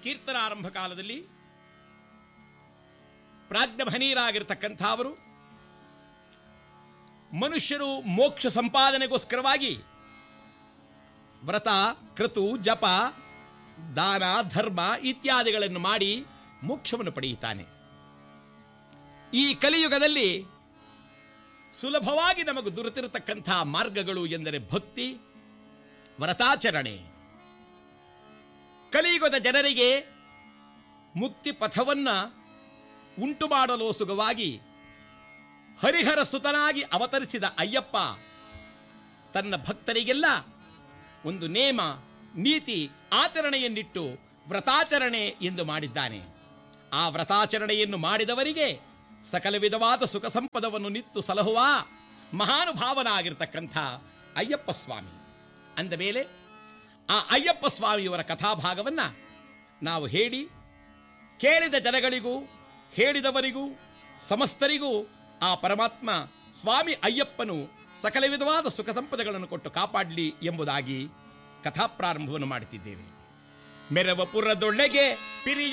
ಕೀರ್ತನ ಆರಂಭ ಕಾಲದಲ್ಲಿ ಪ್ರಾಜ್ಞಭನೀರಾಗಿರ್ತಕ್ಕಂಥ ಅವರು ಮನುಷ್ಯರು ಮೋಕ್ಷ ಸಂಪಾದನೆಗೋಸ್ಕರವಾಗಿ ವ್ರತ ಕೃತು ಜಪ ದಾನ ಧರ್ಮ ಇತ್ಯಾದಿಗಳನ್ನು ಮಾಡಿ ಮೋಕ್ಷವನ್ನು ಪಡೆಯುತ್ತಾನೆ ಈ ಕಲಿಯುಗದಲ್ಲಿ ಸುಲಭವಾಗಿ ನಮಗೆ ದೊರೆತಿರತಕ್ಕಂಥ ಮಾರ್ಗಗಳು ಎಂದರೆ ಭಕ್ತಿ ವ್ರತಾಚರಣೆ ಕಲಿಯುಗದ ಜನರಿಗೆ ಮುಕ್ತಿ ಪಥವನ್ನ ಉಂಟು ಮಾಡಲು ಸುಗವಾಗಿ ಹರಿಹರ ಸುತನಾಗಿ ಅವತರಿಸಿದ ಅಯ್ಯಪ್ಪ ತನ್ನ ಭಕ್ತರಿಗೆಲ್ಲ ಒಂದು ನೇಮ ನೀತಿ ಆಚರಣೆಯನ್ನಿಟ್ಟು ವ್ರತಾಚರಣೆ ಎಂದು ಮಾಡಿದ್ದಾನೆ ಆ ವ್ರತಾಚರಣೆಯನ್ನು ಮಾಡಿದವರಿಗೆ ಸಕಲ ವಿಧವಾದ ಸುಖ ಸಂಪದವನ್ನು ನಿತ್ತು ಸಲಹುವ ಮಹಾನುಭಾವನಾಗಿರ್ತಕ್ಕಂಥ ಅಯ್ಯಪ್ಪ ಸ್ವಾಮಿ ಅಂದ ಮೇಲೆ ಆ ಅಯ್ಯಪ್ಪ ಸ್ವಾಮಿಯವರ ಕಥಾಭಾಗವನ್ನ ನಾವು ಹೇಳಿ ಕೇಳಿದ ಜನಗಳಿಗೂ ಹೇಳಿದವರಿಗೂ ಸಮಸ್ತರಿಗೂ ಆ ಪರಮಾತ್ಮ ಸ್ವಾಮಿ ಅಯ್ಯಪ್ಪನು ಸಕಲ ವಿಧವಾದ ಸುಖ ಸಂಪದಗಳನ್ನು ಕೊಟ್ಟು ಕಾಪಾಡಲಿ ಎಂಬುದಾಗಿ ಕಥಾಪ್ರಾರಂಭವನ್ನು ಮಾಡುತ್ತಿದ್ದೇವೆ ಮೆರವಪುರದೊಳಗೆ ಪಿರಿಯ